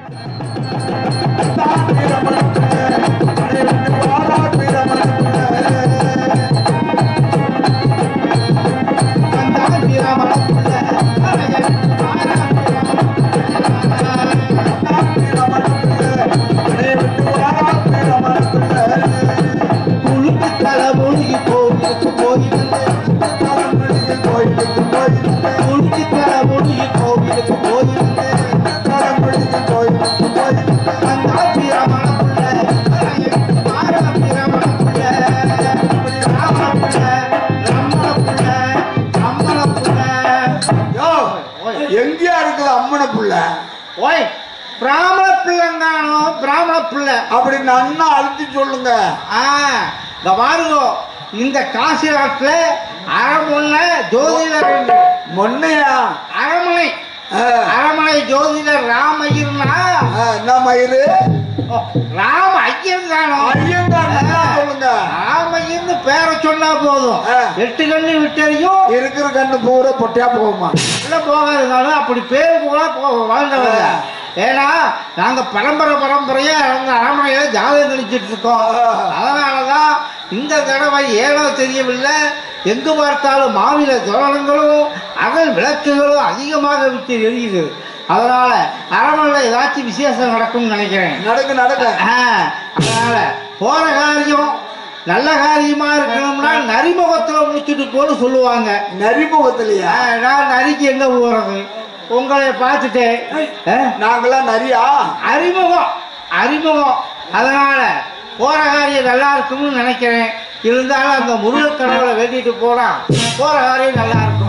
யோ, எங்கேயா இருக்குது அம்மன புள்ள ஓய் பிராமண பிள்ளைங்கானோ பிராமண பிள்ளை அப்படி நன்னா அழுத்தி சொல்லுங்க ஆ இந்த பாருங்க இந்த காசி நாட்டுல அரண்மனை ஜோதிடர் உண்டு. மொன்னையா அரண்மனை ஆ, அரண்மனை ஜோதிடர் ராமையர்னா ஆ, என்ன மயிறு ஓ, ராம ஐயர் தானோ ஐயங்கார் நல்லா சொல்லுங்க ராமையர்னு பேரை சொன்னா போதும் ஆ. எட்டு கண்ணு விட்டறியும் இருக்கிற கண்ணு பூரா பொட்டியா போகுமா உள்ள போகாதுனாலும் அப்படி பேர் கூட போக வாழ்ந்தவங்க ஆ. ஏன்னா நாங்க பரம்பரை பரம்பரையா அந்த அரண்மனையில ஜாதகம் கழிச்சிட்டு இருக்கோம் ஆ. அதனாலதான் இந்த தடவை ஏனோ தெரியவில்லை எங்கு பார்த்தாலும் மாவில தோரணங்களும் அகல் விளக்குகளும் அதிகமாக விட்டு எரியுது அதனால அரண்மனையில் ஏதாச்சும் விசேஷம் நடக்கும்னு நினைக்கிறேன் நடக்கு நடக்க ஆ, அதனால போற காரியம் நல்ல காரியமா இருக்கணும்னா நரிமுகத்துல முடிச்சுட்டு போன்னு சொல்லுவாங்க நரிமுகத்திலையா ஆ, நான் நரிக்கு எங்க போறது உங்களை பார்த்துட்டு ஆ, நாங்களாம் நரியா அறிமுகம் அறிமுகம் அதனால போற காரியம் நல்லா இருக்கும்னு நினைக்கிறேன் இருந்தாலும் அந்த முருகக் கடவுளை வேண்டிட்டு போனா போற காரியம் நல்லா இருக்கும்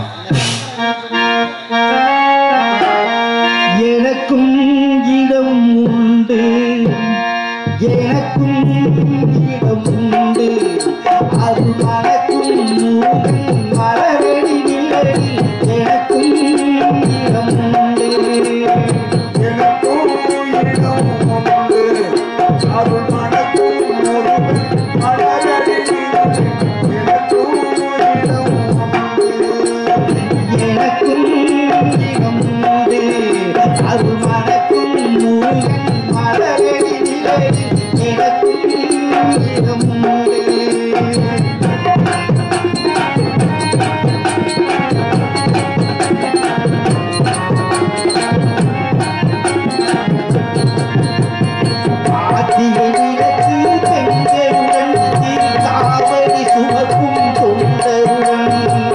எனக்கும் இடம் உண்டு எனக்கும் இடம் உண்டு அது மனக்கும் முருகன் மலரடி நிழலில் எனக்கும் இடம் உண்டு எனக்கும் இடம் உண்டு. அருள் மணக்கும் முருகன் மலரடியில் எனக்கும் இடம் உண்டு. எனக்கும் இடம் உண்டு அது மனக்கும் முருகன் மலரடி நிழலில் எனக்கும் இடம் உண்டு ஆத்திய நிலத்து பெண்களுடன் திருக்காவடி சுமக்கும் தொண்டருடன்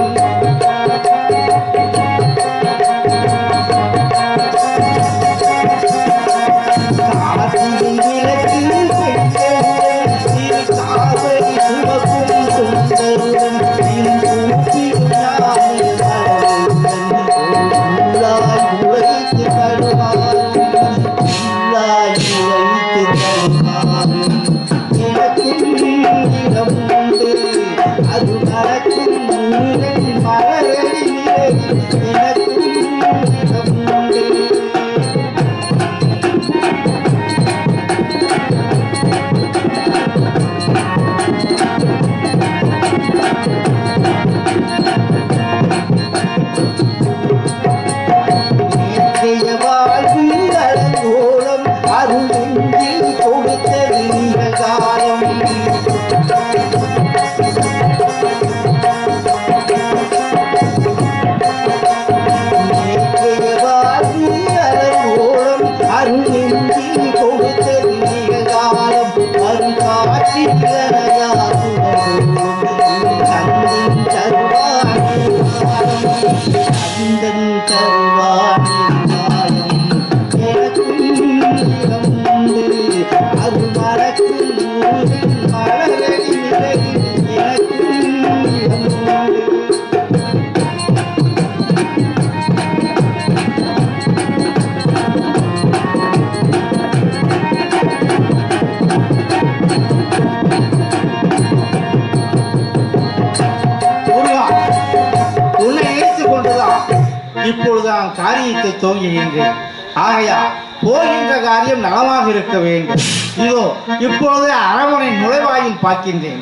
கார்த்திகை விளக்கு பெண்களுடன் திருக்காவடி சுமக்கும் தொண்டருடன் திருக்கூட்டிடும் யானை மலருடன் உள்ளாய் உழைத்து தருவாரும் உள்ளாய் உழைத்து தருவாரும் எனக்கும் இடம் உண்டு அது மறக்கும் முருகன் மலரடி நிழலில் எனக்கும் இடம் உண்டு நேற்றைய வாழ்வு அலங்கோலம் அருள் நெஞ்சில் கொடுத்தது நிகழ்காலம் நேற்றைய வாழ்வு அலங்கோலம் அருள் நெஞ்சில் கொடுத்தது நிகழ்காலம் வரும் காற்றில் கண்ணின் தருவானே கந்தன் தருவானே எனக்கும் இடம் உண்டு அது மறக்கும் முருகன் மலரடி நிழலில் எனக்கும் இடம் உண்டு முருகா உன்னை நினைத்துக் கொண்டுதான் இப்பொழுது நான் காரியத்தை துவங்குகின்றேன் ஆகையா போகின்ற காரியம் நலமாக இருக்க வேண்டும் இதோ இப்பொழுது அரவணை நுழைவாயில் பார்க்கின்றேன்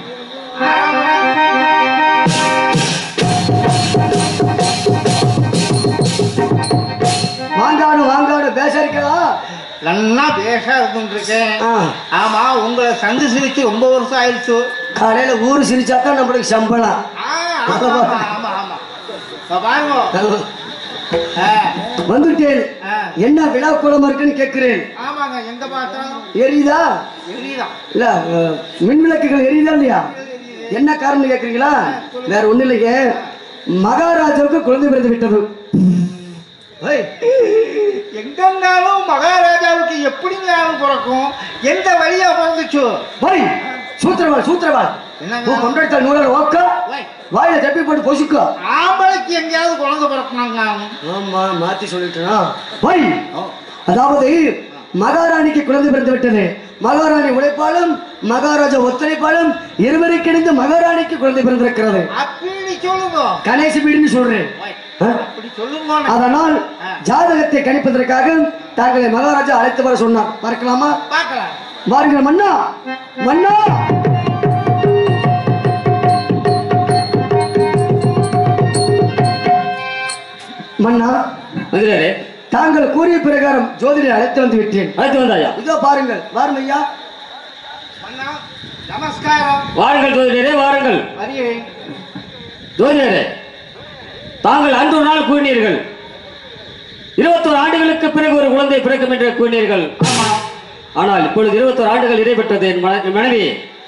வாங்காடு வாங்காடு பேச இருக்கலாம் நல்லா பேஷா இருந்துட்டு இருக்கேன் ஆ. ஆமா உங்களை சங்கு சிரிச்சு ரொம்ப வருஷம் ஆயிடுச்சு காலையில ஊரு சிரிச்சா தான் நம்மளுக்கு சம்பளம் ஆ, ஆமா ஆமா ஆமா ஆமா இப்ப பாருங்க ஆ, வந்துட்டேன் ஆ. என்ன விழா கோலமா இருக்குன்னு கேட்கிறேன் ஆமாங்க எங்க பார்த்தாலும் எரியுதா எரியுதான் இல்ல அஹ், மின் விளக்குகள் எரியுதா இல்லையா என்ன காரணம் கேக்குறீங்களா வேற ஒண்ணு இல்லையே மகாராஜாவுக்கு குழந்தை பிறந்து விட்டது ஏய், எங்கன்னாலும் மகாராஜாவுக்கு எப்படிங்க பிறக்கும் எந்த வழியா பிறந்துச்சு போய் சூத்திரவாள் சூத்திரவாள் என்னங்க? உன் கொண்டாடத்தால் நூலால் ஓக்க ஓய், வாயில தப்பி போட்டு பொசுக்கோ ஆம்பளைக்கு எங்கேயாவது குழந்தை பிறக்கணுங்க ஆமா மாத்தி சொல்லிட்டேனா போய் அதாவது மகாராணிக்கு குழந்தை பிறந்து விட்டது மகாராணி உழைப்பாலும் மகாராஜா ஒத்துழைப்பாலும் இருவரை கிடந்து மகாராணிக்கு குழந்தை பிறந்திருக்கிறது அப்படி சொல்லுங்க கணேச வீடுன்னு சொல்றேன் ஓய், ஆ? அப்படி சொல்லுங்க அதனால் ஜாதகத்தை கணிப்பதற்காக தாங்களை மகாராஜா அழைத்து வர சொன்னார் பார்க்கலாமா பார்க்கலாம் வாருங்கள் மன்னா மன்னா மன்னா மந்திரரே தாங்கள் கூறிய பிரகாரம் ஜோதிடரை அழைத்து வந்து விட்டேன் அழைத்து வந்தாயா இதோ பாருங்கள் வாருங்க ஐயா அண்ணா நமஸ்காரம் வாருங்கள் ஜோதிடரே வாருங்கள் வருகிறேன் ஜோதிடரே தாங்கள் அன்று ஒரு நாள் கூறினீர்கள் இருபத்தோரு ஆண்டுகளுக்கு பிறகு ஒரு குழந்தை பிறக்கும் என்று கூறினீர்கள் ஆனால் இப்பொழுது இருபத்தோரு ஆண்டுகள் இடைப்பட்டது என் மன- என் மனைவி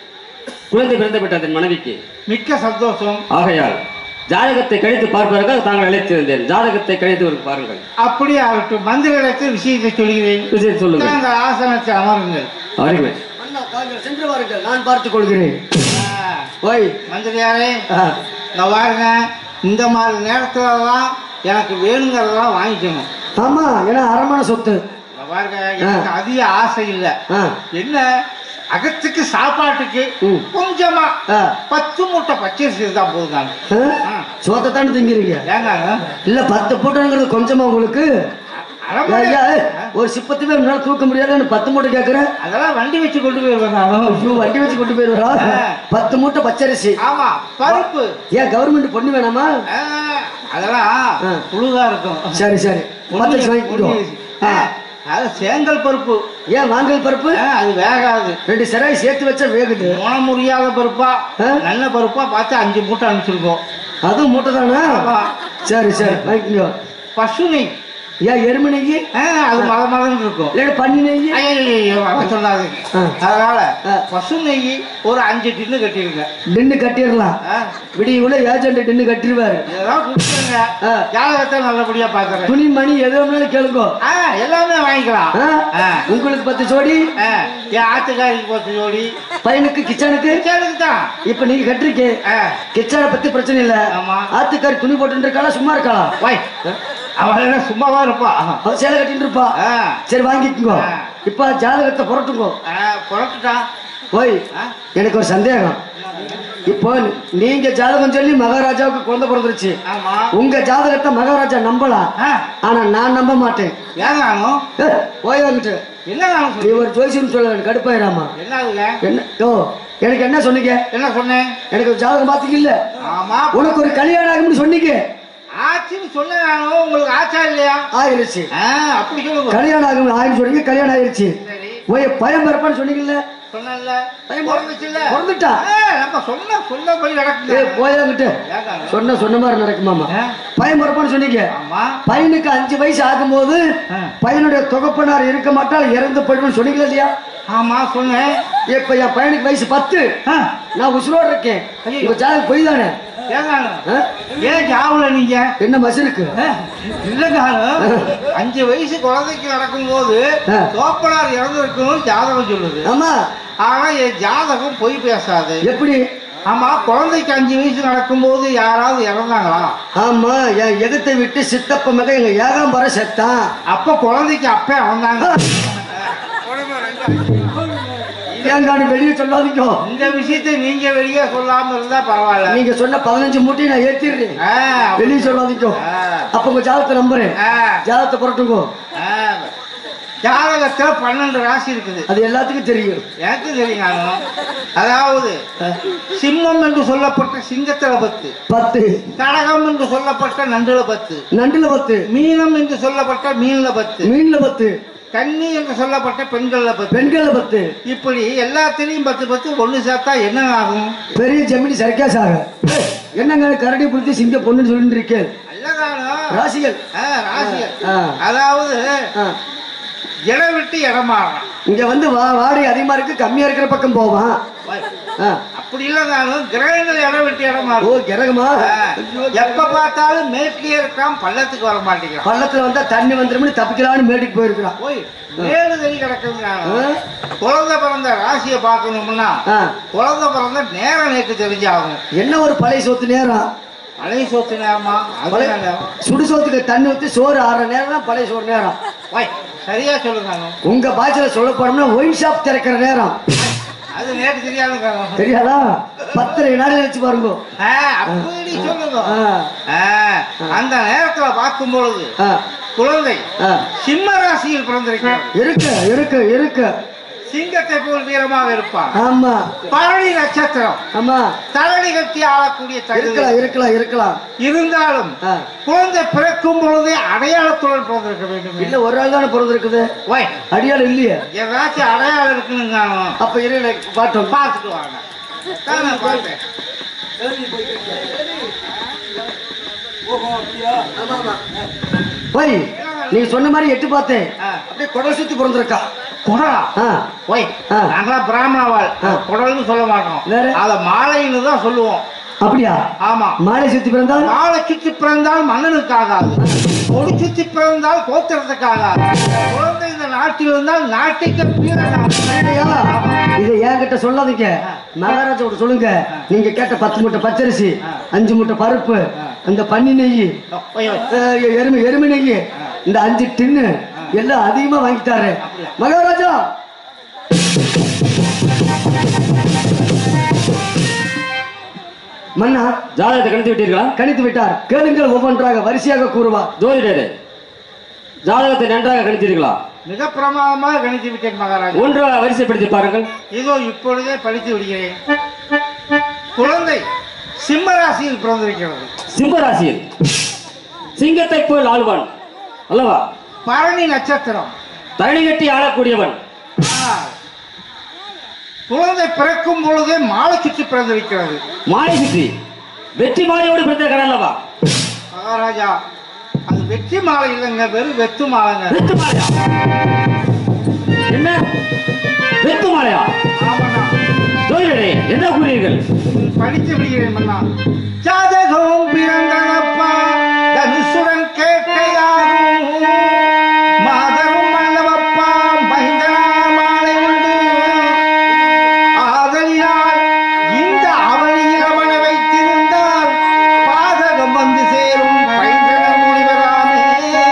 குழந்தை பிறந்து விட்டது என் மனைவிக்கு மிக்க சந்தோஷம் ஆகையால் ஜாதகத்தை கழித்து பார்ப்பதற்காக தாங்கள் அழைத்திருந்தேன் ஜாதகத்தை கழித்து ஒரு பாருங்கள் அப்படியே ஆகட்டும் மந்திரத்தில் விஷயத்தை சொல்கிறேன் விஷயத்தை சொல்லுங்கள் தாங்கள் ஆசனத்தில் அமருங்கள் வருகிறேன் மன்னா தாங்கள் சென்று வாருங்கள் நான் பார்த்துக் கொள்கிறேன் ஆ, ஓய் மந்திரியாரே ஆ, இந்த பாருங்க இந்த மாதிரி நேரத்துல தான் எனக்கு வேணுங்கிறதெல்லாம் வாங்கிக்கணும் ஆமா ஏன்னா அரமான சொத்து இந்த பாருங்க எனக்கு அதிக ஆசை இல்லை ஆ, என்ன அகத்துக்கு சாப்பாட்டுக்கு ம். கொஞ்சமா ஆ, பத்து மூட்டை பச்சரிசி இருந்தா போதுங்க ஆ? சோத்தைத்தானே திங்கிறீங்க ஏங்க இல்ல பத்து போட்டோங்கிறது கொஞ்சமா உங்களுக்கு அரண்மனை- ஐயா, ஒரு சிப்பத்து பேர் முன்னால தூக்க முடியாதுன்னு பத்து மூட்டை கேக்குறேன் அதெல்லாம் வண்டி வச்சு கொண்டு போயிருவேன் நானும் ஐயோ, வண்டி வச்சு கொண்டு போயிருவா ஆ. பத்து மூட்டை பச்சரிசி ஆமா பருப்பு ஏன் கவர்மெண்ட் பொண்ணு வேணாமா ஆ, அதெல்லாம் ஆ. புழுதா இருக்கும் சரி சரி பச்சரிசி வாங்கிக்கோ ஆ, அது சேங்கல் பருப்பு ஏன் வாங்கல் பருப்பு ஆ, அது வேகாது ரெண்டு சிறாய் சேர்த்து வச்சா வேகுது உண முடியாத பருப்பா ஆ? நல்ல பருப்பா பார்த்து அஞ்சு மூட்டை அனுப்பிச்சிருக்கோம் அதுவும் மூட்டை தானே ஆமா. சரி சரி வாங்கிக்கோ பசு நெய் ஏன் எருமை நெய் ஆ, அது மத மதம் இருக்கும் இல்ல பன்னி நெய் ஐயையையோ, அதை சொல்லாதீங்க ஆ. அதனால ஆ. பசு நெய் ஒரு அஞ்சு டின்னு கட்டிருங்க டின்னு கட்டிடலாம் ஆ, விடிய உள்ள ஏஜென்ட் டின்னு கட்டிடுவாரு இதெல்லாம் கொடுத்துருங்க ஆ. ஜாதகத்தை நல்லபடியா பாக்குறேன் துணி மணி எது வேணாலும் கேளுங்கோ ஆ எல்லாமே வாங்கிக்கலாம் ஆ? ஆ. உங்களுக்கு பத்து ஜோடி ஆ, என் ஆத்துக்காரிக்கு பத்து ஜோடி பையனுக்கு கிச்சனுக்கு கிச்சனுக்கு தான் இப்ப நீங்க கட்டிருக்கே ஆ, கிச்சனை பத்தி பிரச்சனை இல்ல ஆமா. ஆத்துக்காரி துணி போட்டு இருக்காளா சும்மா இருக்காளா வை அவன் என்ன சும்மாவா இருப்பா அவ சேலை கட்டிட்டு இருப்பா ஆ, சரி வாங்கிக்கோங்க ஆ. இப்ப ஜாதகத்தை புரட்டுங்கோ ஆ, புறப்பட்டுட்டான் ஓய் ஆ? எனக்கு ஒரு சந்தேகம் இப்போ நீங்க ஜாதகம் சொல்லி மகாராஜாவுக்கு குழந்தை பிறந்துருச்சு ஆமா உங்க ஜாதகத்தை மகாராஜா நம்பலாம் ஆ, ஆனா நான் நம்ப மாட்டேன் ஏன் நானும் ஏய், போய் வாங்கிட்டு என்ன நானும் நீ சொல்லு ஒரு ஜோசியம் சொல்ல எனக்கு கடுப்பாயிராமா என்ன அதுல என்ன ஓ எனக்கு என்ன சொன்னீங்க என்ன சொன்னேன் எனக்கு ஒரு ஜாதகம் பாத்தீங்க இல்ல ஆமா உனக்கு ஒரு கல்யாணம் ஆகும்னு சொன்னீங்க ஆச்சுன்னு சொன்னேன் நானும் உங்களுக்கு ஆச்சா இல்லையா ஆயிருச்சு ஆ, அப்படி சொல்லுங்க கல்யாணம் ஆகும் ஆயின்னு சொன்னீங்க கல்யாணம் ஆயிருச்சு சரி ஓய் பயம் பிறப்பான்னு சொன்னீங்கல்ல சொன்னேன்ல பையன் பிறந்துச்சுல்ல பிறந்துட்டா ஆ, நம்ம சொன்ன சொன்னபடி ஏ நடக்குது போயாங்கிட்டு ஏங்க? சொன்ன சொன்ன மாதிரி நடக்குமாமா ஆ? பையன் பிறப்பான்னு சொன்னீங்க ஆமா பையனுக்கு அஞ்சு வயசு ஆகும்போது ஆ. பையனுடைய தொகப்பனார் இருக்க மாட்டால் இறந்து போயிடுவேன்னு சொன்னீங்களா இல்லையா ஆமா சொன்னேன் இப்ப என் பையனுக்கு வயசு பத்து ஆ, நான் உசுரோடு இருக்கேன் ஐயோ. உங்க ஜாதகம் பொய் தானே ஏங்க ஆ? ஏன் ஜாவுல நீங்க என்ன மசிருக்கு ஆ, இல்லைங்க அஞ்சு வயசு குழந்தைக்கு நடக்கும்போது ஆ. தோப்பனார் இறந்துருக்கணும்னு ஜாதகம் சொல்லுது ஆமா ஆனா என் ஜாதகம் பொய் பேசாது எப்படி ஆமா குழந்தைக்கு அஞ்சு வயசு நடக்கும்போது யாராவது இறந்தாங்களா ஆமா என் எகத்தை விட்டு சித்தப்ப மக எங்க ஏகாம்பர செத்தான் அப்ப குழந்தைக்கு அப்ப இறந்தாங்க ஏங்கானு வெளியே சொல்லாதீங்க இந்த விஷயத்தை நீங்க வெளியே சொல்லாம இருந்தா பரவாயில்ல நீங்க சொன்ன பதினஞ்சு மூட்டையை நான் ஏத்திடுறேன் ஆ, வெளியே சொல்லாதீங்க ஆ, அப்ப உங்க ஜாதகத்தை நம்புறேன் ஆ, ஜாதகத்தை புரட்டுங்க ஆ. ஜாதகத்துல பன்னெண்டு ராசி இருக்குது அது எல்லாத்துக்கும் தெரியும் எனக்கு தெரியுங்க அதாவது சிம்மம் என்று சொல்லப்பட்ட சிங்கத்துல பத்து பத்து கடகம் என்று சொல்லப்பட்ட நண்டுல பத்து நண்டுல பத்து மீனம் என்று சொல்லப்பட்ட மீன்ல பத்து மீன்ல பத்து கன்னி என்று சொல்லப்பட்ட பெண்களை பத்தி பெண்களை பத்து இப்படி எல்லாத்திலையும் பத்து பத்து ஒண்ணு சேர்த்தா என்ன ஆகும் பெரிய ஜெமினி சர்க்காஸ் ஆக என்னங்க கரடி புடிச்சு சிங்க பொண்ணுன்னு சொல்லிட்டு இருக்கேன் அல்லதானோ ராசிகள் ஆ, ராசிகள் ஆ. அதாவது ஆ. இடம் விட்டு இடம் மாறலாம் இங்க வந்து வா வாடகை அதிகமா இருக்கு கம்மியா இருக்கிற பக்கம் போவான் ஆ. அப்படி இல்லைனாலும் கிரகங்கள் இடம் விட்டு இடம் ஓ மாறும் கிரகமா ஆ. எப்ப பார்த்தாலும் மேட்லயே இருக்கான் பள்ளத்துக்கு வர மாட்டேங்கிறான் பள்ளத்துல வந்தா தண்ணி வந்துரும்னு தப்பிக்கலாம்னு மேட்டுக்கு போயிருக்கிறான் போய் மேடு தறி கிடக்குதுங்க ஆ. குழந்தை பிறந்த ராசியை பார்க்கணும்னா ஆ. குழந்தை பிறந்த நேரம் நேற்று தெரிஞ்சாகும் என்ன ஒரு பழைய சோத்து நேரம் பழைய சொத்து நேரமா அது பழைய நேரம். சுடு சோத்துக்கு தண்ணி ஊத்தி சோறு ஆற நேரம் தான் பழைய சோறு நேரம் ஓய், சரியா சொல்லுங்க உங்க பாய்ச்சல சொல்ல போனோம்னா ஒயின் ஷாப் திறக்கிற நேரம் அது நேற்று தெரியாதுங்க தெரியாதா பத்தரை நாள் வச்சு பாருங்க ஆ, அப்படி சொல்லுங்க ஆ. ஆ, அந்த நேரத்துல பார்க்கும் பொழுது ஆ, குழந்தை ஆ. சிம்ம ராசியில் பிறந்திருக்கிறது இருக்கு இருக்கு இருக்கு சிங்கத்தை போல் வீரமாக இருப்பான் ஆமா பரணி நட்சத்திரம் ஆமா தரணி கட்டி ஆளக்கூடிய தகுதி இருக்கலாம் இருக்கலாம் இருக்கலாம் இருந்தாலும் ஆ. குழந்தை பிறக்கும் பொழுதே அடையாளத்துடன் பிறந்திருக்க வேண்டும் இல்ல ஒரு ஆள் தானே பிறந்திருக்குது ஓய் அடியாள் இல்லையே ஏதாச்சும் அடையாளம் இருக்குன்னு அப்ப இரு எனக்கு பாட்டோம் பார்த்துட்டு வாங்க தான் நான் பார்த்தேன் போய் நீங்க சொன்ன மாதிரி எட்டு பார்த்தேன் ஆ. அப்படியே குடல் சுத்தி பிறந்திருக்கா குடலா ஆ. ஓய் ஆ. நாங்களாம் பிராமணவாள் ஆ. குடல்னு சொல்ல மாட்டோம் வேற? அத மாலைன்னு தான் சொல்லுவோம் அப்படியா ஆமா மாலை சுத்தி பிறந்தால் மாலை சுற்றி பிறந்தால் மன்னனுக்கு ஆகாது கொடி சுற்றி பிறந்தால் கோத்திரத்துக்கு ஆகாது குழந்தை இந்த நாட்டில் இருந்தால் நாட்டுக்கு வீரனாகும். ஐயா, இதை என்கிட்ட சொல்லாதீங்க மகாராஜா கிட்ட சொல்லுங்க நீங்க கேட்ட பத்து மூட்டை பச்சரிசி அஞ்சு மூட்டை பருப்பு அந்த பன்னி நெய் ஓய், ஓய். அஹ், எருமை எருமை நெய் இந்த அஞ்சு டின்னு எல்லாம் அதிகமா வாங்கிட்டாரு மகாராஜா மன்னா ஜாதகத்தை கணித்து விட்டீர்களா கணித்து விட்டார் கேளுங்கள் ஒவ்வொன்றாக வரிசையாக கூறுவார் ஜோதிடரே ஜாதகத்தை நன்றாக கணித்தீர்களா மிக பிரமாதமாக கணித்து விட்டேன் மகாராஜா ஒன்றாக வரிசைப்படுத்தி பாருங்கள் இதோ இப்பொழுதே படித்து விடுகிறேன் குழந்தை சிம்ம ராசியில் பிறந்திருக்கிறது சிம்ம ராசியில் சிங்கத்தை போல் ஆழ்வான் அல்லவா பரணி நட்சத்திரம் தரணி கட்டி ஆளக்கூடியவன் ஆ. குழந்தை பிறக்கும் பொழுதே மாலை சுற்றி பிறந்திருக்கிறது மாலை சுற்றி வெற்றி மாலையோடு பிறந்த கடன் அல்லவா மகாராஜா அது வெற்றி மாலை இல்லைங்க வெறும் வெத்து மாலைங்க வெத்து மாலையா என்ன வெத்து மாலையா ஆமாண்ணா ஜோதிடரே என்ன கூறினீர்கள் படித்து விடுகிறேன் மன்னா ஜாதகம் பிறந்தனப்பா தனுசுடன் கேட்கையாகும் மாதரும் மன்னவப்பா மகிந்தனா மாலை உண்டு ஆதலினால் இந்த அவனியில் அவனை வைத்திருந்தால் பாதகம் வந்து சேரும் பைந்தன முனிவராமே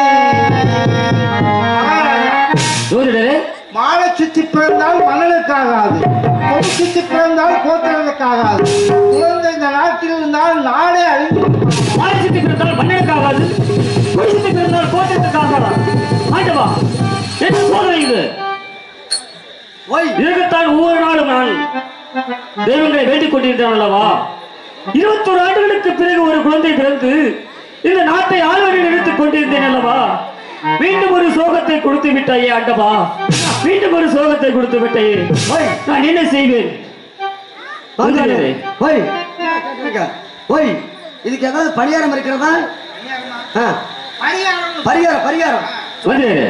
மகாராஜா ஜோதிடரே மாலை சுத்தி பிறந்தால் மணலுக்காகாது கொடி சுத்தி பிறந்தால் கோத்திரத்துக்காகாது குழந்தை இந்த நாட்டில் இருந்தால் நாடே அழிந்து மாலை சுற்றி பிறந்தால் மன்னனுக்காகாது கொடி சுற்றி பிறந்தால் கோட்டத்துக்காகாதா ஆண்டவா என்ன சோதனை இது ஓய் இதற்குத்தான் ஒவ்வொரு நாளும் நான் தெய்வங்களை வேண்டிக் கொண்டிருந்தேன் அல்லவா இருபத்தொரு ஆண்டுகளுக்கு பிறகு ஒரு குழந்தை பிறந்து இந்த நாட்டை ஆளுநரில் எடுத்துக் கொண்டிருந்தேன் அல்லவா மீண்டும் ஒரு சோகத்தை கொடுத்து விட்டாயே ஆண்டவா மீண்டும் ஒரு சோகத்தை கொடுத்து விட்டாயே ஓய் நான் என்ன செய்வேன் வாங்க. ஜோதிடரே, ஓய் கேளுங்க. ஓய் இதுக்கு ஏதாவது பரிகாரம் இருக்கிறதா ஆ, பரிகாரம் பரிகாரம் பரிகாரம் ஜோதிடரே,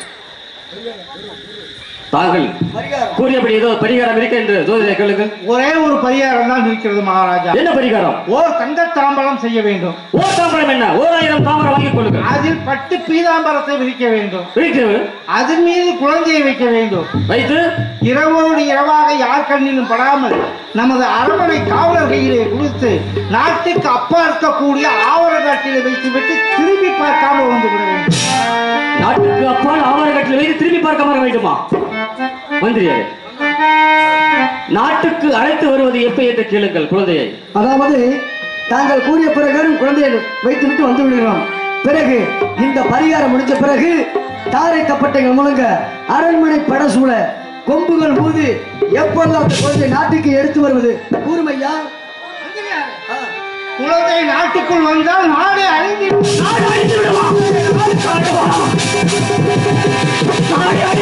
தாங்கள் பரிகாரம் கூறியபடி ஏதோ பரிகாரம் இருக்கு என்று ஜோதிடரை கேளுங்கள் ஒரே ஒரு பரிகாரம் தான் இருக்கிறது மகாராஜா என்ன பரிகாரம் ஓர் தங்க தாம்பலம் செய்ய வேண்டும் ஓர் தாம்பரம் என்ன ஓர் ஆயிரம் தாமரம் வாங்கிக் கொள்ளுங்கள் அதில் பட்டு பீதாம்பரத்தை விரிக்க வேண்டும் இருக்கிறது அதன் மீது குழந்தையை வைக்க வேண்டும் வைத்து இரவோடு இரவாக யார் கண்ணிலும் படாமல் நமது அரண்மனை காவலர் கையிலே கொடுத்து நாட்டுக்கு அப்பா இருக்கக்கூடிய ஆவரக்காட்டிலே வைத்துவிட்டு திரும்பி பார்க்காமல் வந்து விட வேண்டும் நாட்டுக்கு அப்பால் ஆவரகட்டில் வைத்து திரும்பி பார்க்க வர வேண்டுமா மந்திரியாரே நாட்டுக்கு அழைத்து வருவது எப்ப என்று கேளுங்கள் குழந்தையை அதாவது தாங்கள் கூறிய பிரகாரம் குழந்தையை வைத்துவிட்டு வந்து விடுகிறோம் பிறகு இந்த பரிகாரம் முடிஞ்ச பிறகு தாரை தப்பட்டைகள் முழங்க அரண்மனை படசூழ கொம்புகள் ஊதி எப்பொழுது அந்த குழந்தை நாட்டுக்கு எடுத்து வருவது கூறுமையா ஆ. குழந்தை நாட்டுக்குள் வந்தால் நாடே அழிந்து நாடு அழிந்து விடுமா? நாடு அழிந்து விடுமா? நாடு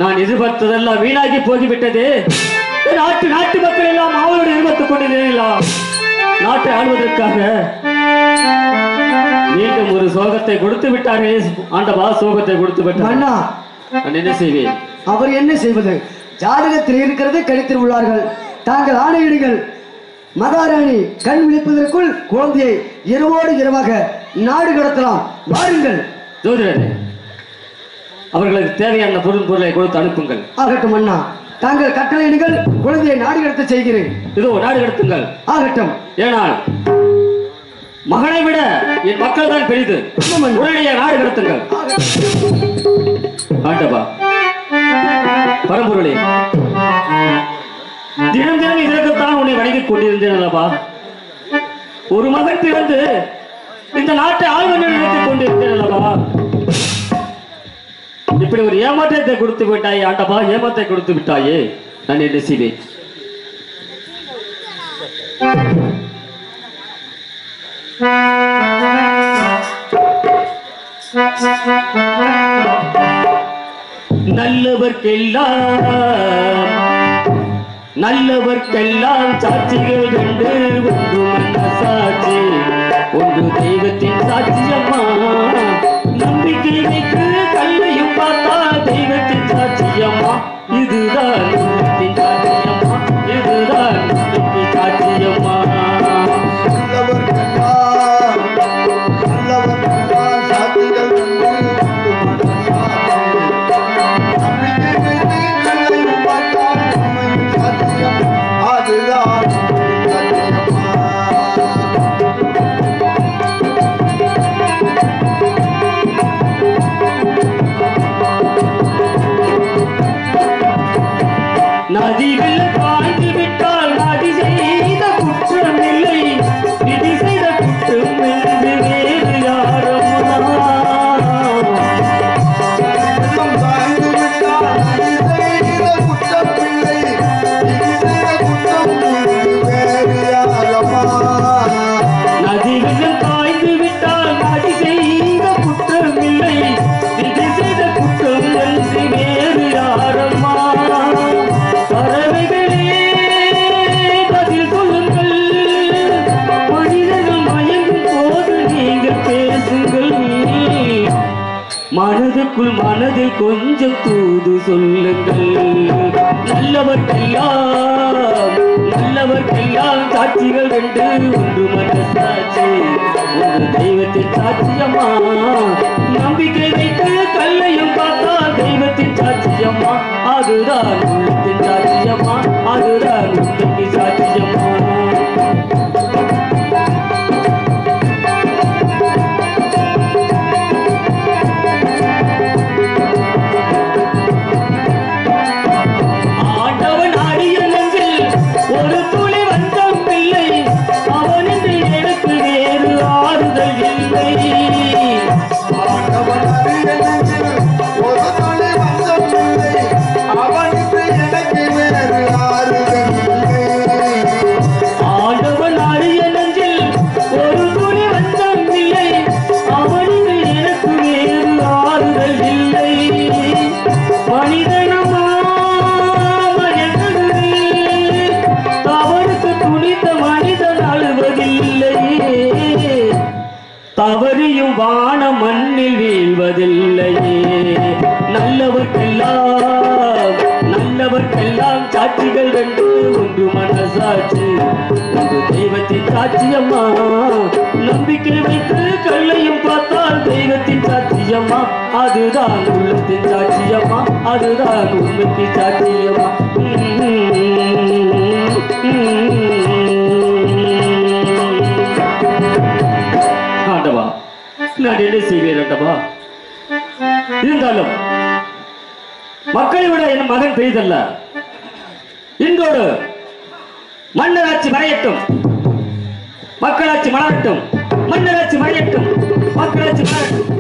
நான் எதிர்பார்த்ததெல்லாம் வீணாகி போகிவிட்டது என் நாட்டு நாட்டு மக்கள் எல்லாம் அவளோடு எதிர்பார்த்துக் கொண்டிருந்தீர்களா நாட்டை ஆள்வதற்காக மீண்டும் ஒரு சோகத்தை கொடுத்து விட்டாரே ஆண்டவா சோகத்தை கொடுத்து விட்டார் மன்னா நான் என்ன செய்வேன் அவர் என்ன செய்வது ஜாதகத்தில் இருக்கிறது கணித்தில் உள்ளார்கள் தாங்கள் ஆணையிடுங்கள் மகாராணி கண் விழிப்பதற்குள் குழந்தையை இரவோடு இரவாக நாடு கடத்தலாம் வாருங்கள் ஜோதிடரே அவர்களுக்கு தேவையான பொருள் பொருளை கொடுத்து அனுப்புங்கள் ஆகட்டும் அண்ணா தாங்கள் கட்டளையிடுங்கள் குழந்தையை நாடு கடத்த செய்கிறேன் இதோ நாடு கடத்துங்கள் ஆகட்டும் ஏனால் மகனை விட என் மக்கள் தான் பெரிது உடனடியாக நாடு கடத்துங்கள் ஆண்டவா பரம்பொருளே தினம் தினம் இதற்குத்தான் உன்னை வணங்கிக் கொண்டிருந்தேன் அல்லவா ஒரு மகன் பிறந்து இந்த நாட்டை ஆழ்வன் நினைத்துக் கொண்டிருந்தேன் அல்லவா இப்படி ஒரு ஏமாற்றத்தை கொடுத்து விட்டாயே ஆண்டவா ஏமாற்றத்தை கொடுத்து விட்டாயே நான் என்ன செய்வேன் நல்லவர்க்கெல்லாம் நல்லவர்க்கெல்லாம் சாட்சிகள் ரெண்டு ஒன்று மன்ன சாட்சி ஒன்று தெய்வத்தின் சாட்சியம்மா நம்பிக்கை வைத்து கல்லையும் பார்த்தா தெய்வத்தின் சாட்சியம்மா இதுதான் உள்ளத்தின் சாட்சியம்மா இதுதான் உள்ளத்தின் சாட்சியம்மா நல்லவர்க்கெல்லாம் நல்லவர்க்கெல்லாம் சாட்சிகள் வந்து உண்டு மனசாட்சி. நம்பிக்கை வைத்து கண்ணையும் பார்த்தால் உண்மையின் சாட்சியம் அதுதான் சத்தியமா நதிகள் பாய்ந்து விட்டால் நதி செய்த குற்றம் இல்லை விதி செய்த குற்றம் என்று வேறு யாரம்மா உள்ளம் சாய்ந்து விட்டால் நதி செய்த குற்றமில்லை. விதி செய்த குற்றம் உண்டு வேறு யாரம்மா? நதிகள் பாய்ந்து விட்டால் நதி செய்த குற்றம் இல்லை விதி செய்த குற்றம் என்று வேறு யாரம்மா பறவைகளே பதில் சொல்லுங்கள் மனிதர்கள் மயங்கும் போது நீங்கள் பேசுங்கள் மனதுக்குள் மனதில் கொஞ்சம் தூது சொல்லுங்கள் நல்லவர்க்கெல்லாம் நல்லவர்க்கெல்லாம் சாட்சிகள் ரெண்டு ஒன்று மன சாட்சி ஒரு தெய்வத்தின் சாட்சியம்மா நம்பிக்கை வைத்து கல்லையும் பார்த்தா தெய்வத்தின் சாட்சியம்மா அதுதான் உள்ளத்தின் சாட்சியம்மா அதுதான் உண்மைக்கு சாட்சியம்மா ஆண்டவன் அடிய நெஞ்சில் ஒரு துளி வந்தம் இல்லை அவனின்றி எனக்கு வேறு ஆறுதல் இல்லை ஆண்டவன் அறிய நெஞ்சில் ஒரு துளி வந்தமில்லை. அவனுக்கு எனக்கு வேறு ஆறுதல் இல்லை. ஆண்டவன் அடிய நெஞ்சில் ஒரு துளி வந்தம் இல்லை அவனின்றி எனக்கு வேறு ஆறுதல் இல்லை மனிதனமா மனிதனே தவறுக்கு துணித்த மனிதன் அழுவதில்லை தவறியும் வான மண்ணில் வீழ்வதில்லையே நல்லவர்க்கெல்லாம் நல்லவர்க்கெல்லாம் சாட்சிகள் ரெண்டு ஒன்று மனசாட்சி ஒன்று தெய்வத்தின் சாட்சியம்மா நம்பிக்கை வைத்து கல்லையும் பார்த்தால் தெய்வத்தின் சாட்சியம்மா அதுதான் உள்ளத்தின் சாட்சியம்மா அதுதான் உண்மைக்கு சாட்சியம்மா ஆண்டவா நான் என்ன செய்வேன் ஆண்டவா இருந்தாலும் மக்களை விட என் மகன் பெரிதல்ல இன்றோடு மன்னராட்சி மறையட்டும் மக்களாட்சி மலரட்டும் மன்னராட்சி மறையட்டும் மக்களாட்சி மலரட்டும்